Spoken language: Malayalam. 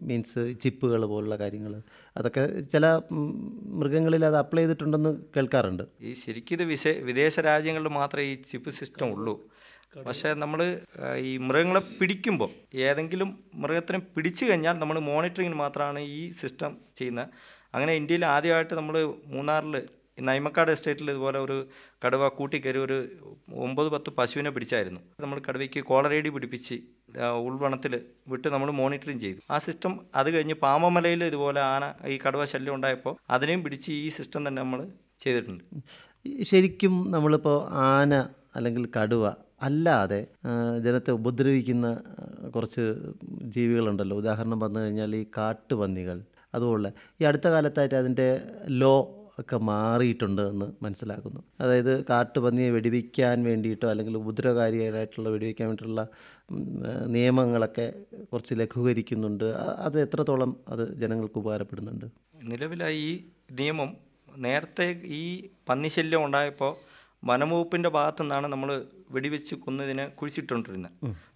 മീൻസ് ചിപ്പുകൾ പോലുള്ള കാര്യങ്ങൾ അതൊക്കെ ചില ഉം, മൃഗങ്ങളിൽ അത് അപ്ലൈ ചെയ്തിട്ടുണ്ടെന്ന് കേൾക്കാറുണ്ട് ഈ ശരിക്കും ഇത് വിശേ വിദേശ രാജ്യങ്ങളിൽ മാത്രമേ ഈ ചിപ്പ് സിസ്റ്റം ഉള്ളൂ പക്ഷേ നമ്മൾ ഈ മൃഗങ്ങളെ പിടിക്കുമ്പോൾ ഏതെങ്കിലും മൃഗത്തിനെ പിടിച്ചു കഴിഞ്ഞാൽ നമ്മൾ മോണിറ്ററിങ്ങിന് മാത്രമാണ് ഈ സിസ്റ്റം ചെയ്യുന്നത് അങ്ങനെ ഇന്ത്യയിൽ ആദ്യമായിട്ട് നമ്മൾ മൂന്നാറിൽ നൈമക്കാട് എസ്റ്റേറ്റിൽ ഇതുപോലെ ഒരു കടുവ കൂട്ടിക്കയറി ഒരു ഒമ്പത് പത്ത് പശുവിനെ പിടിച്ചായിരുന്നു നമ്മൾ കടുവയ്ക്ക് കോളറേഡി പിടിപ്പിച്ച് ഉൾവണത്തിൽ വിട്ട് നമ്മൾ മോണിറ്ററിങ് ചെയ്തു ആ സിസ്റ്റം അത് കഴിഞ്ഞ് പാമ്പമലയിൽ ഇതുപോലെ ആന ഈ കടുവ ശല്യം ഉണ്ടായപ്പോൾ അതിനെയും പിടിച്ച് ഈ സിസ്റ്റം തന്നെ നമ്മൾ ചെയ്തിട്ടുണ്ട് ഈ ശരിക്കും നമ്മളിപ്പോൾ ആന അല്ലെങ്കിൽ കടുവ അല്ലാതെ ആ, ജനത്തെ ഉപദ്രവിക്കുന്ന ആ, കുറച്ച് ജീവികളുണ്ടല്ലോ ഉദാഹരണം പറഞ്ഞു കഴിഞ്ഞാൽ ഈ കാട്ടുപന്നികൾ അതുപോലെ ഈ അടുത്ത കാലത്തായിട്ട് അതിൻ്റെ ലോ ഒക്കെ മാറിയിട്ടുണ്ട് എന്ന് മനസ്സിലാക്കുന്നു അതായത് കാട്ടുപന്നിയെ വെടിവെക്കാൻ വേണ്ടിയിട്ടോ അല്ലെങ്കിൽ ഉപദ്രവകാരിയായിട്ടുള്ള വെടിവെക്കാൻ വേണ്ടിയിട്ടുള്ള ഉം, ആ, നിയമങ്ങളൊക്കെ കുറച്ച് ലഘൂകരിക്കുന്നുണ്ട് അ- അത് എത്രത്തോളം അത് ജനങ്ങൾക്ക് ഉപകാരപ്പെടുന്നുണ്ട് നിലവിലായി ഈ നിയമം നേരത്തെ ഈ പന്നിശല്യം ഉണ്ടായപ്പോൾ വനംവകുപ്പിൻ്റെ ഭാഗത്തു നിന്നാണ് നമ്മൾ വെടിവെച്ച് കൊന്നതിനെ കുഴിച്ചിട്ടുകൊണ്ടിരുന്നത്